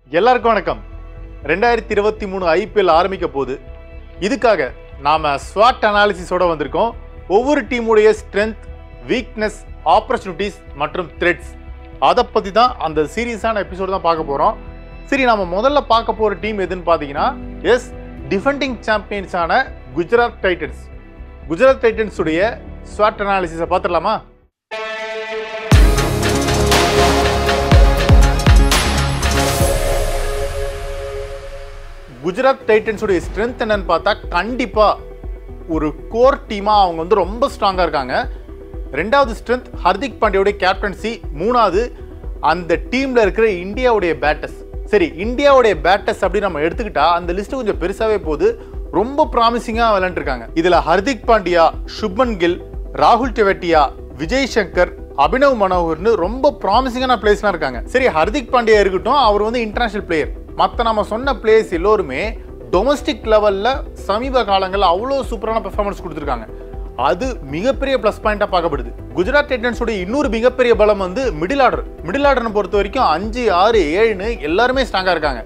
எல்லாருக்கும் வணக்கம் ரெண்டாயிரத்தி இருபத்தி மூணு ஐபிஎல் ஆரம்பிக்க போகுது இதுக்காக நாம ஸ்வாட் அனாலிசிஸோட வந்திருக்கோம் ஒவ்வொரு டீமுடைய ஸ்ட்ரென்த் வீக்னஸ் ஆப்பர்ச்சுனிட்டிஸ் மற்றும் த்ரெட்ஸ் அதை பற்றி தான் அந்த சீரியஸான எபிசோடு தான் பார்க்க போகிறோம் சரி நாம முதல்ல பார்க்க போகிற டீம் எதுன்னு பார்த்தீங்கன்னா எஸ் டிஃபெண்டிங் சாம்பியன்ஸான குஜராத் டைட்டன்ஸ் குஜராத் டைட்டன்ஸ் உடைய ஸ்வாட் அனாலிசிஸை பார்த்துடலாமா குஜராத் டைட்டன்ஸுடைய ஸ்ட்ரென்த் என்னன்னு பார்த்தா கண்டிப்பாக ஒரு கோர் டீமாக அவங்க வந்து ரொம்ப ஸ்ட்ராங்காக இருக்காங்க ரெண்டாவது ஸ்ட்ரென்த் ஹர்திக் பாண்டியோடைய கேப்டன்சி மூணாவது அந்த டீமில் இருக்கிற இந்தியாவுடைய பேட்டர்ஸ் சரி இந்தியாவுடைய பேட்டர்ஸ் அப்படி நம்ம எடுத்துக்கிட்டா அந்த லிஸ்ட் கொஞ்சம் பெருசாகவே போகுது ரொம்ப ப்ராமிசிங்காக விளையாண்டுருக்காங்க இதில் ஹர்திக் பாண்டியா சுப்மன் கில் ராகுல் டெவட்டியா விஜய் சங்கர் அபினவ் மனோகர்னு ரொம்ப ப்ராமிசிங்கான பிளேஸ்லாம் இருக்காங்க சரி ஹர்திக் பாண்டியா இருக்கட்டும் அவர் வந்து இன்டர்நேஷனல் பிளேயர் மற்ற நம்ம சொன்ன பிளேயர்ஸ் எல்லோருமே டொமஸ்டிக் லெவலில் சமீப காலங்களில் அவ்வளோ சூப்பரான பெர்ஃபார்மன்ஸ் கொடுத்துருக்காங்க அது மிகப்பெரிய ப்ளஸ் பாயிண்டாக பார்க்கப்படுது குஜராத் டைட்டன்ஸோட இன்னொரு மிகப்பெரிய பலம் வந்து மிடில் ஆர்டர் மிடில் ஆர்டர்னு பொறுத்த வரைக்கும் அஞ்சு ஆறு ஏழுன்னு எல்லாருமே ஸ்ட்ராங்காக இருக்காங்க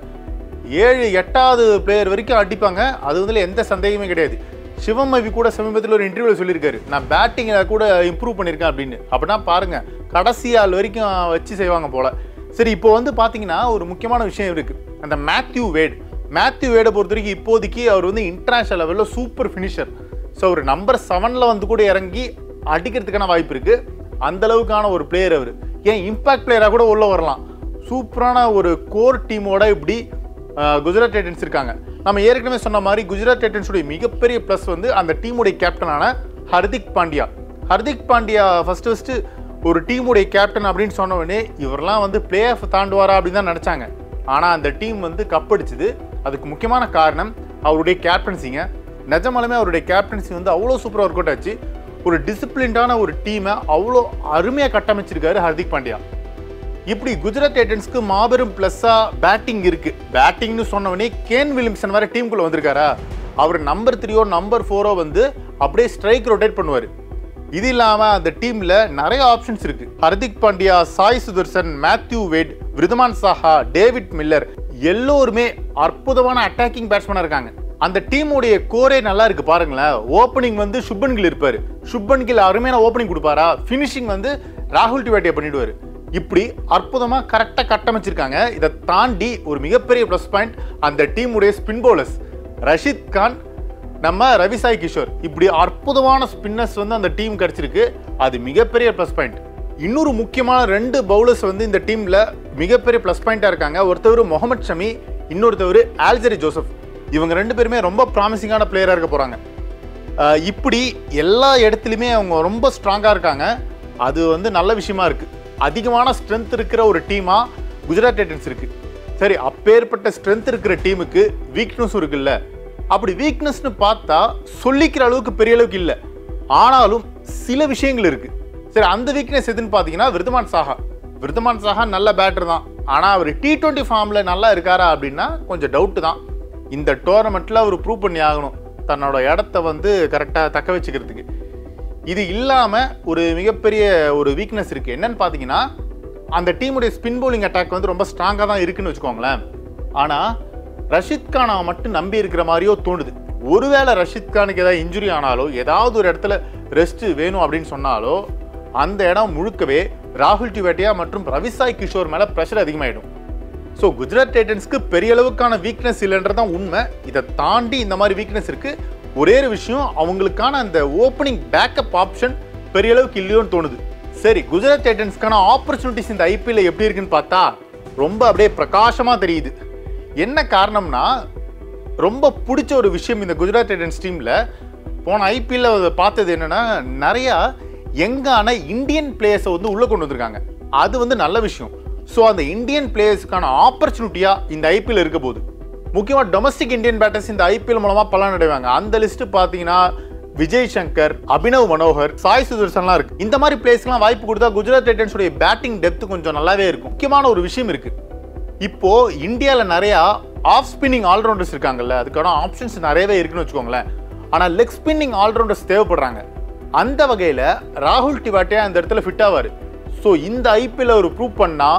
ஏழு எட்டாவது பிளேயர் வரைக்கும் அடிப்பாங்க அது வந்து எந்த சந்தேகமே கிடையாது சிவம் ரவி கூட சமீபத்தில் ஒரு இன்டர்வியூவில் சொல்லியிருக்காரு நான் பேட்டிங்கில் கூட இம்ப்ரூவ் பண்ணியிருக்கேன் அப்படின்னு அப்படின்னா பாருங்க கடைசி ஆள் வரைக்கும் வச்சு செய்வாங்க போல சரி இப்போ வந்து பார்த்தீங்கன்னா ஒரு முக்கியமான விஷயம் இருக்கு அந்த மேத்யூ வேட் மேத்யூ வேடை பொறுத்த வரைக்கும் இப்போதைக்கு அவர் வந்து இன்டர்நேஷனல் லெவலில் சூப்பர் ஃபினிஷர் ஸோ ஒரு நம்பர் செவனில் வந்து கூட இறங்கி அடிக்கிறதுக்கான வாய்ப்பு இருக்கு அந்த அளவுக்கான ஒரு பிளேயர் அவர் ஏன் இம்பாக்ட் பிளேயராக கூட உள்ள வரலாம் சூப்பரான ஒரு கோர் டீமோட இப்படி அஹ், குஜராத் டைட்டன்ஸ் இருக்காங்க நம்ம ஏற்கனவே சொன்ன மாதிரி குஜராத் டைட்டன்ஸுடைய மிகப்பெரிய ப்ளஸ் வந்து அந்த டீமுடைய கேப்டனான ஹர்திக் பாண்டியா ஹர்திக் பாண்டியா ஃபர்ஸ்ட் ஃபர்ஸ்ட் ஒரு டீமுடைய கேப்டன் அப்படின்னு சொன்ன உடனே இவரெல்லாம் வந்து பிளே ஆஃப் தாண்டுவாரா அப்படின்னு தான் நினச்சாங்க ஆனால் அந்த டீம் வந்து கப்படிச்சுது அதுக்கு முக்கியமான காரணம் அவருடைய கேப்டன்சிங்க நிஜமாலுமே அவருடைய கேப்டன்சி வந்து அவ்வளோ சூப்பராக ஒர்க் அவுட் ஆச்சு ஒரு டிசிப்ளின்டான ஒரு டீமை அவ்வளோ அருமையாக கட்டமைச்சிருக்காரு ஹர்திக் பாண்டியா இப்படி குஜராத் டைட்டன்ஸ்க்கு மாபெரும் ப்ளஸ்ஸா பேட்டிங் இருக்கு பேட்டிங்னு சொன்னவனே கேன் வில்லியம்சன் வேற டீமுக்குள்ள வந்திருக்காரா அவர் நம்பர் த்ரீயோ நம்பர் ஃபோரோ வந்து அப்படியே ஸ்ட்ரைக் ரொட்டேட் பண்ணுவார் இது இல்லாம அந்த டீம்ல நிறைய ஆப்ஷன்ஸ் இருக்கு Hardik Pandya Sai Sudharsan Matthew Wade Wriddhiman Saha David Miller எல்லோருமே அற்புதமான அட்டாக்கிங் பேட்ஸ்மேனா இருக்காங்க அந்த டீமுடைய கோரே நல்லா இருக்கு பாருங்களேன் ஓப்பனிங் வந்து சுப்பன் கில் இருப்பாரு சுப்பன் கில் அருமையான ஓப்பனிங் கொடுப்பாரா ஃபினிஷிங் வந்து ராகுல் டிவாட்டியா பண்ணிடுவாரு இப்படி அற்புதமா கரெக்டாக கட்டமைச்சிருக்காங்க இதை தாண்டி ஒரு மிகப்பெரிய ப்ளஸ் பாயிண்ட் அந்த டீமுடைய ஸ்பின் பவுலர்ஸ் ரஷித் கான் நம்ம ரவிசாய் கிஷோர் இப்படி அற்புதமான ஸ்பின்னர்ஸ் வந்து அந்த டீம் கிடைச்சிருக்கு அது மிகப்பெரிய ப்ளஸ் பாயிண்ட் இன்னொரு முக்கியமான ரெண்டு பவுலர்ஸ் வந்து இந்த டீம்ல மிகப்பெரிய ப்ளஸ் பாயிண்டா இருக்காங்க ஒருத்தவர் முகமது ஷமி இன்னொருத்தவர் ஆல்ஜரி ஜோசப் இவங்க ரெண்டு பேருமே ரொம்ப ப்ராமிசிங்கான பிளேயரா இருக்க போறாங்க அஹ் இப்படி எல்லா இடத்துலையுமே அவங்க ரொம்ப ஸ்ட்ராங்காக இருக்காங்க அது வந்து நல்ல விஷயமா இருக்கு அதிகமான ஸ்ட்ரென்த் இருக்கிற ஒரு டீமா குஜராத் டைட்டன்ஸ் இருக்கு சரி அப்பேற்பட்ட ஸ்ட்ரென்த் இருக்கிற டீமுக்கு வீக்னஸும் இருக்குல்ல அப்படி வீக்னஸ்னு பார்த்தா சொல்லிக்கிற அளவுக்கு பெரிய அளவுக்கு இல்லை ஆனாலும் சில விஷயங்கள் இருக்கு சரி அந்த வீக்னஸ் எதுன்னு பார்த்தீங்கன்னா விருதமான் சாஹா விருதமான் சாஹா நல்ல பேட்டர் தான் ஆனால் அவர் டி டுவெண்ட்டி ஃபார்மில் நல்லா இருக்காரா அப்படின்னா கொஞ்சம் டவுட்டு தான் இந்த டோர்னமெண்ட்டில் அவர் ப்ரூவ் பண்ணி ஆகணும் தன்னோட இடத்த வந்து கரெக்டாக தக்க வச்சுக்கிறதுக்கு இது இல்லாமல் ஒரு மிகப்பெரிய ஒரு வீக்னஸ் இருக்குது என்னன்னு பார்த்தீங்கன்னா அந்த டீமுடைய ஸ்பின் bowling அட்டாக் வந்து ரொம்ப ஸ்ட்ராங்காக தான் இருக்குன்னு வச்சுக்கோங்களேன் ஆனால் ரஷித் கானை மட்டும் நம்பி இருக்கிற மாதிரியோ தோணுது ஒருவேளை ரஷித் கானுக்கு ஏதாவது இன்ஜுரி ஆனாலோ ஏதாவது ஒரு இடத்துல ரெஸ்ட் வேணும் அப்படின்னு சொன்னாலோ அந்த இடம் முழுக்கவே ராகுல் டிவேட்டியா மற்றும் ரவிசாய் கிஷோர் மேலே ப்ரெஷர் அதிகமாயிடும் ஸோ குஜராத் டைட்டன்ஸ்க்கு பெரிய அளவுக்கான வீக்னஸ் இல்லைன்றதான் உண்மை இதை தாண்டி இந்த மாதிரி வீக்னஸ் இருக்கு ஒரே ஒரு விஷயம் அவங்களுக்கான அந்த ஓப்பனிங் பேக்கப் ஆப்ஷன் பெரிய அளவுக்கு இல்லையோன்னு தோணுது சரி குஜராத் டைட்டன்ஸ்க்கான ஆப்பர்ச்சுனிட்டிஸ் இந்த ஐபிஎல் எப்படி இருக்குன்னு பார்த்தா ரொம்ப அப்படியே பிரகாசமா தெரியுது என்ன காரணம்னா ரொம்ப பிடிச்ச ஒரு விஷயம் இந்த குஜராத் டைட்டன்ஸ் டீமில் போன ஐபிஎல்ல பார்த்தது என்னன்னா நிறையா யங்கான இந்தியன் பிளேயர்ஸை வந்து உள்ளே கொண்டு வந்திருக்காங்க அது வந்து நல்ல விஷயம் ஸோ அந்த இந்தியன் பிளேயர்ஸ்க்கான ஆப்பர்ச்சுனிட்டியாக இந்த ஐபிஎல் இருக்க போகுது முக்கியமாக டொமஸ்டிக் இந்தியன் பேட்டர்ஸ் இந்த ஐபிஎல் மூலமாக பலன் அடைவாங்க அந்த லிஸ்ட் பார்த்தீங்கன்னா விஜய் சங்கர் அபினவ் மனோகர் சாய் சுதர்சன்லாம் இருக்கு இந்த மாதிரி பிளேஸ்க்குலாம் வாய்ப்பு கொடுத்தா குஜராத் டைட்டன்ஸுடைய பேட்டிங் டெப்த் கொஞ்சம் நல்லாவே இருக்கும் முக்கியமான ஒரு விஷயம் இருக்கு இப்போ இந்தியாவில் நிறையா ஆஃப் ஸ்பின்னிங் ஆல்ரவுண்டர்ஸ் இருக்காங்கல்ல அதுக்கான ஆப்ஷன்ஸ் நிறையவே இருக்குன்னு வச்சுக்கோங்களேன் ஆனால் லெக் ஸ்பின்னிங் ஆல்ரவுண்டர்ஸ் தேவைப்படுறாங்க அந்த வகையில் ராகுல் டிவாட்டே அந்த இடத்துல ஃபிட் ஆவார் ஸோ இந்த ஐபிஎல் அவர் ப்ரூவ் பண்ணால்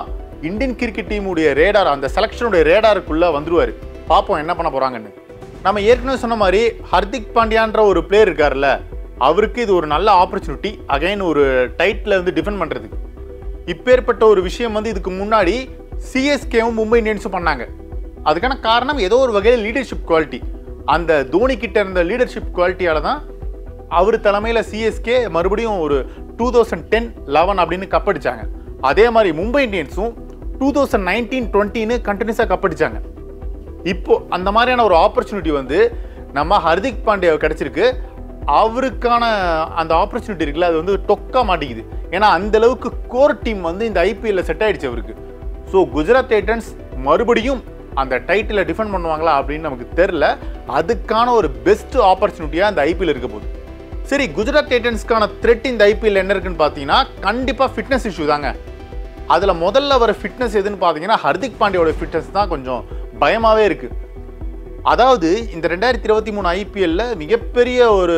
இந்தியன் கிரிக்கெட் டீமுடைய ரேடார் அந்த செலக்ஷனுடைய ரேடாருக்குள்ள வந்துருவாரு பார்ப்போம் என்ன பண்ண போறாங்கன்னு நம்ம ஏற்கனவே சொன்ன மாதிரி ஹர்திக் பாண்டியான்ற ஒரு பிளேயர் இருக்காருல்ல அவருக்கு இது ஒரு நல்ல ஆப்பர்ச்சுனிட்டி அகைன் ஒரு டைட்டில் வந்து டிஃபெண்ட் பண்றதுக்கு இப்பேற்பட்ட ஒரு விஷயம் வந்து இதுக்கு முன்னாடி சிஎஸ்கேவும் மும்பை இந்தியன்ஸும் பண்ணாங்க அதுக்கான காரணம் ஏதோ ஒரு வகையில் லீடர்ஷிப் குவாலிட்டி அந்த தோனி கிட்ட இருந்த லீடர்ஷிப் குவாலிட்டியால தான் அவர் தலைமையில் சிஎஸ்கே மறுபடியும் ஒரு டூ தௌசண்ட் டென் லெவன் அப்படின்னு கப்படிச்சாங்க அதே மாதிரி மும்பை இந்தியன்ஸும் டூ தௌசண்ட் நைன்டீன் டுவெண்ட்டின்னு கண்டினியூஸாக கப்படிச்சாங்க இப்போ அந்த மாதிரியான ஒரு ஆப்பர்ச்சுனிட்டி வந்து நம்ம ஹர்திக் பாண்டியா கிடைச்சிருக்கு அவருக்கான அந்த ஆப்பர்ச்சுனிட்டி இருக்குல்ல அது வந்து டொக்கா மாட்டேங்குது ஏன்னா அந்த அளவுக்கு கோர் டீம் வந்து இந்த ஐபிஎல்ல செட் ஆயிடுச்சு அவருக்கு ஸோ குஜராத் டைட்டன்ஸ் மறுபடியும் அந்த டைட்டிலை டிஃபெண்ட் பண்ணுவாங்களா அப்படின்னு நமக்கு தெரில அதுக்கான ஒரு பெஸ்ட் ஆப்பர்ச்சுனிட்டியாக அந்த ஐபிஎல் இருக்க போகுது சரி குஜராத் டைட்டன்ஸ்க்கான த்ரெட் இந்த ஐபிஎல் என்ன இருக்குன்னு பார்த்தீங்கன்னா கண்டிப்பாக ஃபிட்னஸ் இஷ்யூ தாங்க அதில் முதல்ல வர ஃபிட்னஸ் எதுன்னு பார்த்தீங்கன்னா ஹர்திக் பாண்டியோட ஃபிட்னஸ் தான் கொஞ்சம் பயமாகவே இருக்கு அதாவது இந்த ரெண்டாயிரத்தி இருபத்தி மூணு ஐபிஎல்ல மிகப்பெரிய ஒரு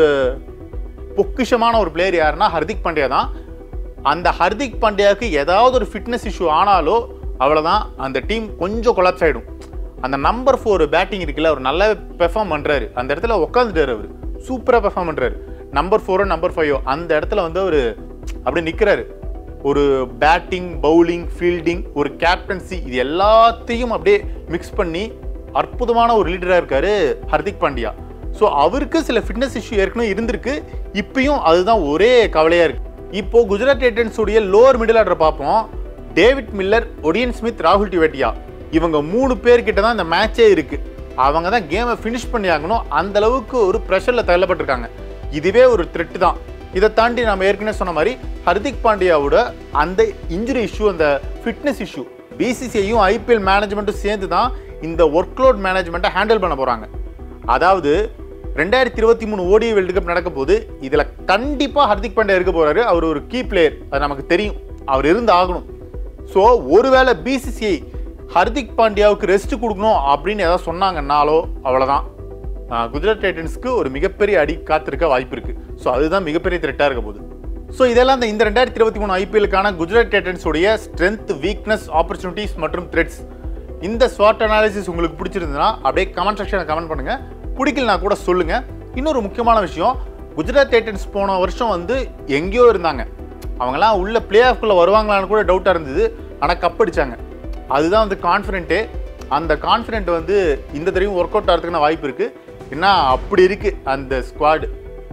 பொக்கிஷமான ஒரு பிளேயர் யாருன்னா ஹர்திக் பாண்டியா தான் அந்த ஹர்திக் பாண்டியாவுக்கு ஏதாவது ஒரு ஃபிட்னஸ் இஷ்யூ ஆனாலோ அவ்வளோதான் அந்த டீம் கொஞ்சம் கொலாப்ஸ் ஆகிடும் அந்த நம்பர் ஃபோர் பேட்டிங் இருக்குல்ல அவர் நல்லா பெர்ஃபார்ம் பண்ணுறாரு அந்த இடத்துல உட்காந்துட்டாரு அவர் சூப்பராக பெர்ஃபார்ம் பண்ணுறாரு நம்பர் ஃபோரோ நம்பர் ஃபைவோ அந்த இடத்துல வந்து அவர் அப்படியே நிற்கிறாரு ஒரு பேட்டிங் பவுலிங் ஃபீல்டிங் ஒரு கேப்டன்சி இது எல்லாத்தையும் அப்படியே மிக்ஸ் பண்ணி அற்புதமான ஒரு லீடராக இருக்காரு ஹர்திக் பாண்டியா ஸோ அவருக்கு சில ஃபிட்னஸ் இஷ்யூ ஏற்கனவே இருந்திருக்கு இப்பயும் அதுதான் ஒரே கவலையாக இருக்கு இப்போ குஜராத் டைட்டன்ஸ் உடைய லோவர் மிடில் ஆர்டர் பார்ப்போம் டேவிட் மில்லர் ஒடியன் ஸ்மித் ராகுல் டிவேட்டியா இவங்க மூணு பேர்கிட்ட தான் இந்த மேட்சே இருக்கு அவங்க தான் கேமை ஃபினிஷ் பண்ணி ஆகணும் அந்த அளவுக்கு ஒரு ப்ரெஷரில் தள்ளப்பட்டிருக்காங்க இதுவே ஒரு த்ரெட் தான் இதை தாண்டி நம்ம ஏற்கனவே சொன்ன மாதிரி ஹர்திக் பாண்டியாவோட அந்த இன்ஜுரி இஷ்யூ அந்த ஃபிட்னஸ் இஷ்யூ பிசிசிஐயும் ஐபிஎல் மேனேஜ்மெண்ட்டும் சேர்ந்து தான் இந்த ஒர்க்லோட் மேனேஜ்மெண்ட்டை ஹேண்டில் பண்ண போகிறாங்க அதாவது ரெண்டாயிரத்தி இருபத்தி மூணு ஓடிஐ வேர்ல்டு கப் நடக்க போது இதில் கண்டிப்பாக ஹர்திக் பாண்டியா இருக்க போறாரு அவர் ஒரு கீ பிளேயர் அது நமக்கு தெரியும் அவர் இருந்து ஆகணும் ஸோ ஒருவேளை பிசிசிஐ ஹர்திக் பாண்டியாவுக்கு ரெஸ்ட் கொடுக்கணும் அப்படின்னு ஏதாவது சொன்னாங்கன்னாலோ அவ்வளோதான் ஆஹ் குஜராத் டைட்டன்ஸ்க்கு ஒரு மிகப்பெரிய அடி காத்திருக்க வாய்ப்பு இருக்கு ஸோ அதுதான் மிகப்பெரிய த்ரெட்டாக இருக்க போகுது ஸோ இதெல்லாம் இந்த- இந்த ரெண்டாயிரத்தி இருபத்தி மூணு ஐபிஎலுக்கான குஜராத் டைட்டன்ஸுடைய ஸ்ட்ரென்த் வீக்னஸ் ஆப்பர்ச்சுனிட்டிஸ் மற்றும் த்ரெட்ஸ் இந்த ஸ்வாட் அனாலிசிஸ் உங்களுக்கு பிடிச்சிருந்ததுன்னா அப்படியே கமெண்ட் செக்ஷனில் கமெண்ட் பண்ணுங்க பிடிக்கலனா கூட சொல்லுங்க இன்னொரு முக்கியமான விஷயம் குஜராத் டைட்டன்ஸ் போன வருஷம் வந்து எங்கேயோ இருந்தாங்க அவங்கெல்லாம் உள்ள பிளே ஆஃப்குள்ளே வருவாங்களான்னு கூட டவுட்டாக இருந்தது ஆனால் கப் அடிச்சாங்க அதுதான் வந்து கான்ஃபிடென்ட்டு அந்த கான்ஃபிடென்ட் வந்து இந்த தடவையும் ஒர்க் அவுட் ஆகிறதுக்கான வாய்ப்பு இருக்குது ஏன்னா அப்படி இருக்குது அந்த ஸ்குவாடு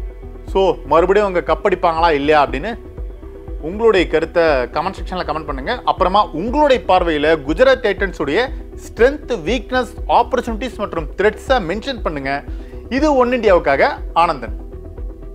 ஸோ மறுபடியும் அவங்க கப் அடிப்பாங்களா இல்லையா அப்படின்னு உங்களுடைய கருத்தை கமெண்ட் செக்ஷனில் கமெண்ட் பண்ணுங்க அப்புறமா உங்களுடைய பார்வையில் குஜராத் டைட்டன்ஸுடைய ஸ்ட்ரென்த் வீக்னஸ் ஆப்பர்ச்சுனிட்டிஸ் மற்றும் த்ரெட்ஸை மென்ஷன் பண்ணுங்க இது ஒன் இந்தியாவுக்காக ஆனந்தன்